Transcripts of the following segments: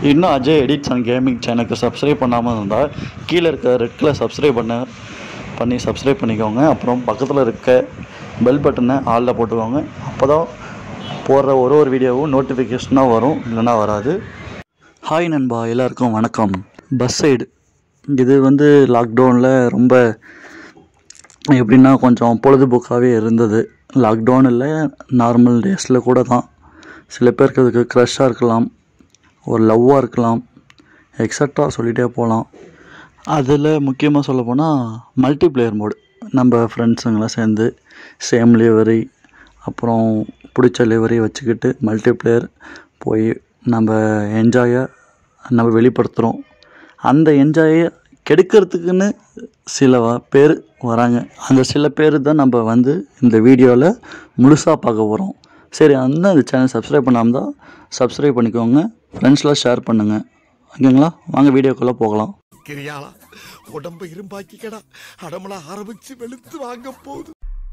இன்னும் Ajay edits and gaming சேனலுக்கு subscribe பண்ணாமல் இருந்தால் கீழே இருக்க ரெட் கலர் சப்ஸ்கிரைப் பண்ண பண்ணி சப்ஸ்கிரைப் பண்ணிக்கோங்க அப்புறம் பக்கத்தில் இருக்க பெல் பட்டனை ஆளில் போட்டுக்கோங்க அப்போ தான் போடுற ஒரு ஒரு வீடியோவும் நோட்டிஃபிகேஷனாக வரும் இல்லைன்னா வராது ஹாய் நண்பா எல்லாருக்கும் வணக்கம் பஸ் சைடு இது வந்து லாக்டவுனில் ரொம்ப எப்படின்னா கொஞ்சம் பொழுதுபோக்காகவே இருந்தது லாக்டவுன் இல்லை நார்மல் டேஸில் கூட தான் சில பேருக்கு அதுக்கு க்ரஷ்ஷாக இருக்கலாம் ஒரு லவ்வாக இருக்கலாம் எக்ஸட்ரா சொல்லிகிட்டே போகலாம் அதில் முக்கியமாக சொல்ல போனால் மல்டிப்ளேயர் மோடு நம்ம ஃப்ரெண்ட்ஸுங்களாம் சேர்ந்து சேம் லிவரி அப்புறம் பிடிச்ச லிவரி வச்சுக்கிட்டு மல்டிப்ளேயர் போய் நம்ம என்ஜாயை நம்ம வெளிப்படுத்துகிறோம் அந்த என்ஜாயை கெடுக்கிறதுக்குன்னு சில வ- பேர் வராங்க அந்த சில பேர் தான் நம்ம வந்து இந்த வீடியோவில் முழுசாக பார்க்க போகிறோம் சரி அந்த இந்த சேனல் சப்ஸ்கிரைப் பண்ணாமல் தான் சப்ஸ்கிரைப் பண்ணிக்கோங்க ஃப்ரெண்ட்ஸ்லாம் ஷேர் பண்ணுங்கள் ஓகேங்களா வாங்க வீடியோக்குள்ளே போகலாம் கிரியாளா உடம்ப இரும்பாக்கிக்கடா அடமலா ஆரம்பிச்சு வெளுத்து வாங்க போகுது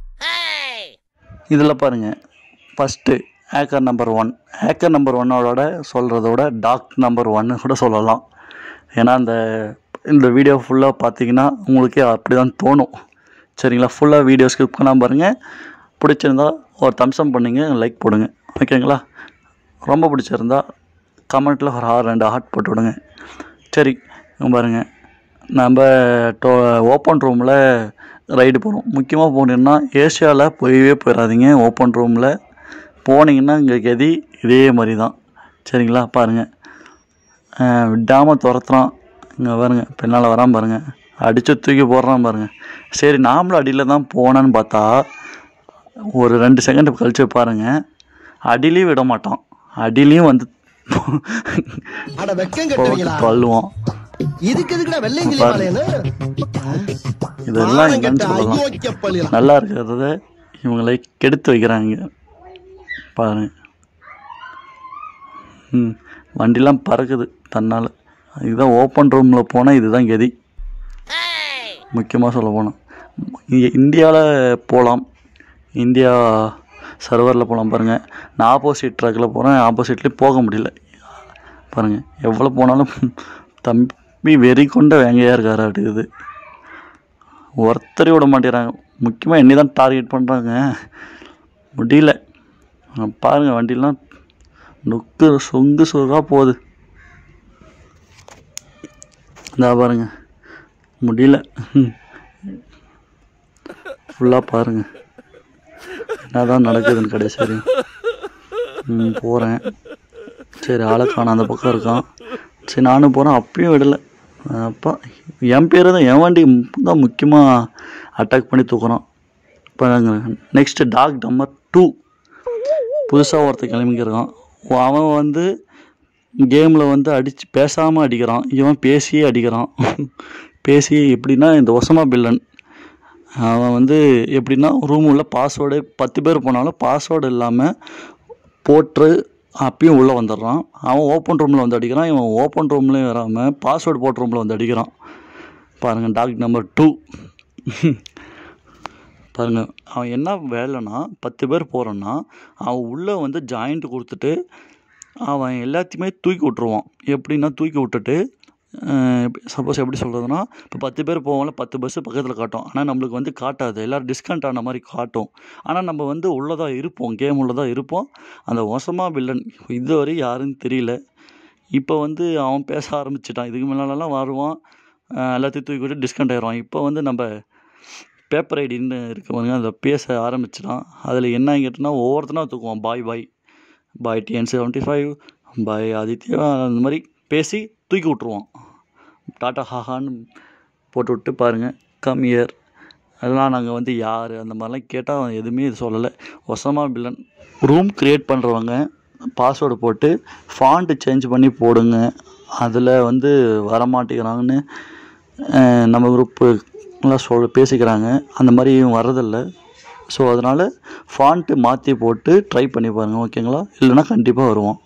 இதில் பாருங்கள் first acre number one acre number ஒன்னோட சொல்கிறதோட டாக் நம்பர் ஒன்னு கூட சொல்லலாம் ஏன்னா அந்த இந்த வீடியோ ஃபுல்லாக பார்த்தீங்கன்னா உங்களுக்கே அப்படி தான் தோணும் சரிங்களா ஃபுல்லாக வீடியோ ஸ்கிப் பண்ணாமல் பாருங்கள் பிடிச்சிருந்தா ஒரு தம்சம் பண்ணிங்க லைக் போடுங்க ஓகேங்களா ரொம்ப பிடிச்சிருந்தா கமெண்ட்டில் ஒரு ஆறு ரெண்டு ஹார்ட் போட்டு விடுங்க சரி இங்க பாருங்க நம்ம டோ ஓப்பன் ரூமில் ரைடு போகிறோம் முக்கியமாக போனீங்கன்னா ஏஷியாவில் போயவே போயிடாதீங்க ஓப்பன் ரூமில் போனீங்கன்னா இங்கே கதி இதே மாதிரி தான் சரிங்களா பாருங்கள் விடாமல் துரத்துறான் இங்கே பாருங்க பின்னால் வரான் பாருங்க அடித்து தூக்கி போடுறான் பாருங்க சரி நாமளும் அடியில் தான் போனான்னு பார்த்தா ஒரு ரெண்டு செகண்ட் கழிச்சு பாருங்க அடியிலையும் விட மாட்டான் அடியிலையும் வந்து அட வெக்கம் போட்டு கட்டுவீங்களா தள்ளுவான் இதுக்கு எதுக்குடா வெள்ளையங்கிலி பாரு. மாலையன்னு இதெல்லாம் என்னன்னு சொல்லலாம் அயோக்கிய பள்ளிலாம் நல்லா இருக்கிறத இவங்களை கெடுத்து வைக்கிறாங்க பாருங்க ம் வண்டிலாம் பறக்குது தன்னால் இதுதான் ஓப்பன் ரூமில் போனால் இதுதான் கதி முக்கியமாக சொல்ல போனால் இங்கே இந்தியாவில் போகலாம் இந்தியா சர்வரில் போகலாம் பாருங்கள் நான் ஆப்போசிட் ட்ராக்கில் போகிறேன் ஆப்போசிட்லேயும் போக முடியல பாருங்கள் எவ்வளோ போனாலும் தம்பி வெறி கொண்ட வேங்கையாக இருக்காரு அப்படிங்குது ஒருத்தரையும் விட மாட்டேறாங்க முக்கியமாக என்னை தான் டார்கெட் பண்ணுறாங்க முடியல அங்க பாருங்க வண்டிலாம் நொக்கு சொங்கு சொகா போகுது இந்தா பாருங்க முடியல ஃபுல்லாக பாருங்க என்னதான் நடக்குதுன்னு கடைசி வரையும் ம் போகிறேன் சரி ஆளை காணோம் அந்த பக்கம் இருக்கான் சரி நானும் போகிறேன் அப்பயும் விடலை அப்பா என் பேர் தான் என் வண்டி தான் முக்கியமாக அட்டாக் பண்ணி தூக்குறான் இப்போ நெக்ஸ்ட்டு டாக் நம்பர் டூ புதுசாக ஒருத்தன் கிளம்பிக்கிறான் அவன் வந்து கேமில் வந்து அடித்து பேசாமல் அடிக்கிறான் இவன் பேசியே அடிக்கிறான் பேசி எப்படின்னா இந்த ஒசமா பில்லன் அவன் வந்து எப்படின்னா ரூம் உள்ள பாஸ்வேர்டு பத்து பேர் போனாலும் பாஸ்வேர்டு இல்லாமல் போட்டு அப்பயும் உள்ளே வந்துடுறான் அவன் ஓப்பன் ரூமில் வந்து அடிக்கிறான் இவன் ஓப்பன் ரூம்லேயும் வராமல் பாஸ்வேர்டு போட்ட ரூமில் வந்து அடிக்கிறான் பாருங்கள் டாக் நம்பர் டூ பாருங்கள் அவன் என்ன வேலைன்னா பத்து பேர் போகிறோன்னா அவன் உள்ளே வந்து ஜாயிண்ட் கொடுத்துட்டு அவன் எல்லாத்தையுமே தூக்கி விட்ருவான் எப்படின்னா தூக்கி விட்டுட்டு சப்போஸ் எப்படி சொல்கிறதுனா இப்போ பத்து பேர் போவோம்ல பத்து பஸ்ஸு பக்கத்தில் காட்டும் ஆனால் நம்மளுக்கு வந்து காட்டாது எல்லோரும் டிஸ்கவுண்ட் ஆன மாதிரி காட்டும் ஆனால் நம்ம வந்து உள்ளே தான் இருப்போம் கேம் உள்ளே தான் இருப்போம் அந்த ஒசமா வில்லன் இதுவரை யாருன்னு தெரியல இப்போ வந்து அவன் பேச ஆரம்பிச்சிட்டான் இதுக்கு முன்னாலலாம் வருவான் அஹ் எல்லாத்தையும் தூக்கி விட்டு டிஸ்கவுண்ட் ஆயிடுவான் இப்போ வந்து நம்ம பேப்பர் ஐடின்னு இருக்கவங்க அதை பேச ஆரம்பிச்சிட்டான் அதில் என்ன கேட்டோன்னா ஒவ்வொருத்தனா தூக்குவான் bye bye bye TN seventy five bye Aditya அந்த மாதிரி பேசி தூக்கி விட்ருவான் டாட்டா ஹாஹான்னு போட்டு விட்டு பாருங்கள் கம் இயர் அதெல்லாம் நாங்கள் வந்து யார் அந்த மாதிரிலாம் கேட்டால் அவன் எதுவுமே இது சொல்லலை ஒசமா பில்லன் ரூம் க்ரியேட் பண்ணுறவங்க பாஸ்வேர்டு போட்டு ஃபாண்ட்டு சேஞ்ச் பண்ணி போடுங்க அதில் வந்து வரமாட்டேங்கிறாங்கன்னு அஹ், நம்ம குரூப்புலாம் சொல் பேசிக்கிறாங்க அந்த மாதிரி வர்றதில்ல ஸோ அதனால் ஃபாண்ட்டு மாற்றி போட்டு ட்ரை பண்ணி பாருங்கள் ஓகேங்களா இல்லைன்னா கண்டிப்பாக வருவோம்